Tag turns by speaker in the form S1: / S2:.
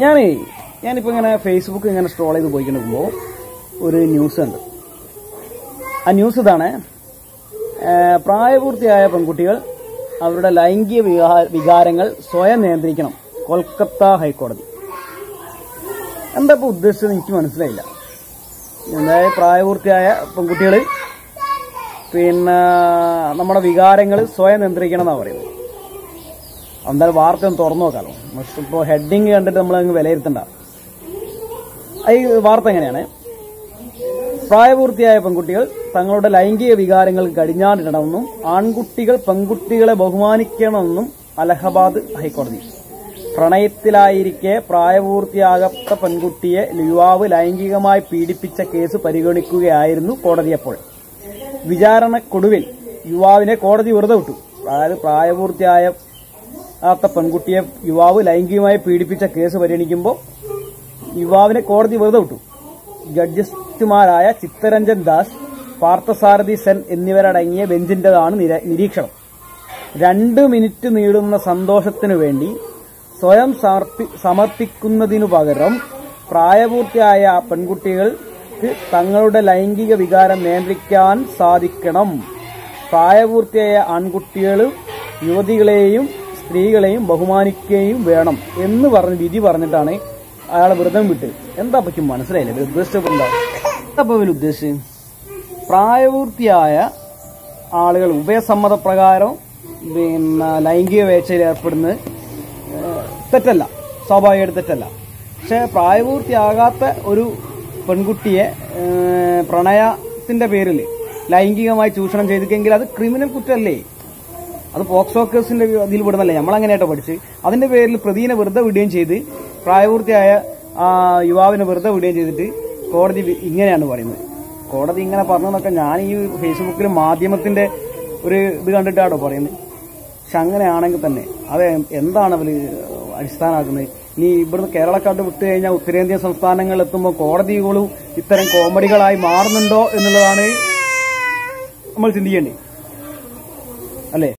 S1: ഞാനേ ഞാനിപ്പോ ഇങ്ങനെ ഫേസ്ബുക്ക് ഇങ്ങനെ സ്ക്രോൾ ചെയ്ത് പോയിക്കൊണ്ടിരിക്കുമ്പോൾ ഒരു ന്യൂസ് ഉണ്ട് ആ ന്യൂസ് ഇതാണ് ആ, പ്രായപൂർത്തിയായ പെൺകുട്ടികൾ അവരുടെ ലൈംഗിക വികാ- വികാരങ്ങൾ സ്വയം നിയന്ത്രിക്കണം കൊൽക്കത്ത ഹൈക്കോടതി എന്താ ഇപ്പൊ ഉദ്ദേശിച്ചത് എനിക്ക് മനസ്സിലായില്ല അതായത് പ്രായപൂർത്തിയായ പെൺകുട്ടികൾ പിന്നെ നമ്മുടെ വികാരങ്ങൾ സ്വയം നിയന്ത്രിക്കണം എന്നാണ് പറയുന്നത് എന്തായാലും വാർത്ത ഒന്ന് തുറന്നു നോക്കാമല്ലോ ഇപ്പോൾ ഹെഡിങ് കണ്ടിട്ട് നമ്മൾ അങ്ങ് വിലയിരുത്തണ്ട ഈ വാർത്ത എങ്ങനെയാണ് പ്രായപൂർത്തിയായ പെൺകുട്ടികൾ തങ്ങളുടെ ലൈംഗിക വികാരങ്ങൾ കടിഞ്ഞാണിടണമെന്നും ആൺകുട്ടികൾ പെൺകുട്ടികളെ ബഹുമാനിക്കണമെന്നും അലഹബാദ് ഹൈക്കോടതി പ്രണയത്തിലായിരിക്കെ പ്രായപൂർത്തിയാകാത്ത പെൺകുട്ടിയെ യുവാവ് ലൈംഗികമായി പീഡിപ്പിച്ച കേസ് പരിഗണിക്കുകയായിരുന്നു കോടതിയപ്പോൾ വിചാരണക്കൊടുവിൽ യുവാവിനെ കോടതി വെറുതെ വിട്ടു അതായത് പ്രായപൂർത്തിയായ ആത്ത പെൺകുട്ടിയെ യുവാവ് ലൈംഗികമായി പീഡിപ്പിച്ച കേസ് പരിഗണിക്കുമ്പോൾ യുവാവിനെ കോടതി വെറുതെ വിട്ടു ജഡ്ജസ്റ്റുമാരായ ചിത്തരഞ്ജൻ ദാസ് പാർത്ഥസാരഥി സെൻ എന്നിവരടങ്ങിയ ബെഞ്ചിന്റേതാണ് നിര- നിരീക്ഷണം രണ്ട് മിനിറ്റ് നീളുന്ന സന്തോഷത്തിനു വേണ്ടി സ്വയം സമർപ്പി- സമർപ്പിക്കുന്നതിനു പകരം പ്രായപൂർത്തിയായ ആ പെൺകുട്ടികൾക്ക് തങ്ങളുടെ ലൈംഗിക വികാരം നിയന്ത്രിക്കാൻ സാധിക്കണം പ്രായപൂർത്തിയായ ആൺകുട്ടികളും യുവതികളെയും സ്ത്രീകളെയും ബഹുമാനിക്കുകയും വേണം എന്ന് പറഞ്ഞ് വിധി പറഞ്ഞിട്ടാണ് അയാളെ വ്രതം വിട്ട് എന്താ പറ്റും മനസ്സിലായില്ല ഇവര് ഉദ്ദേശിച്ചത് എന്താ എന്താ ഇപ്പൊ ഇവര് ഉദ്ദേശിച്ചത് പ്രായപൂർത്തിയായ ആളുകൾ ഉഭയസമ്മതപ്രകാരം പിന്നെ ലൈംഗിക വേഴ്ചയിൽ ഏർപ്പെടുന്നത് ഏഹ്, തെറ്റല്ല സ്വാഭാവികമായിട്ട് തെറ്റല്ല പക്ഷെ പ്രായപൂർത്തിയാകാത്ത ഒരു പെൺകുട്ടിയെ ഏഹ്, പ്രണയത്തിന്റെ പേരിൽ ലൈംഗികമായി ചൂഷണം ചെയ്തിട്ടെങ്കിൽ അത് ക്രിമിനൽ കുറ്റമല്ലേ അത് പോക്സോ കേസിന്റെ ഇതിൽ വിടുന്നല്ലേ നമ്മളങ്ങനെയാട്ടോ പഠിച്ച് അതിന്റെ പേരിൽ പ്രതിനെ വെറുതെ വിടുകയും ചെയ്ത് പ്രായപൂർത്തിയായ ആ യുവാവിനെ വെറുതെ വിടുകയും ചെയ്തിട്ട് കോടതി വി- ഇങ്ങനെയാണ് പറയുന്നത് കോടതി ഇങ്ങനെ പറഞ്ഞതൊക്കെ ഞാൻ ഈ ഫേസ്ബുക്കിൽ മാധ്യമത്തിന്റെ ഒരു ഇത് കണ്ടിട്ടാണോ പറയുന്നത് പക്ഷെ അങ്ങനെയാണെങ്കിൽ തന്നെ അത് എന്താണ് അവര് അടിസ്ഥാനമാക്കുന്നത് ഇനി ഇവിടുന്ന് കേരളക്കാട്ട് വിട്ടു കഴിഞ്ഞാൽ ഉത്തരേന്ത്യൻ സംസ്ഥാനങ്ങളിൽ എത്തുമ്പോൾ കോടതികളും ഇത്തരം കോമഡികളായി മാറുന്നുണ്ടോ എന്നുള്ളതാണ് നമ്മൾ ചിന്തിക്കേണ്ടത് അല്ലേ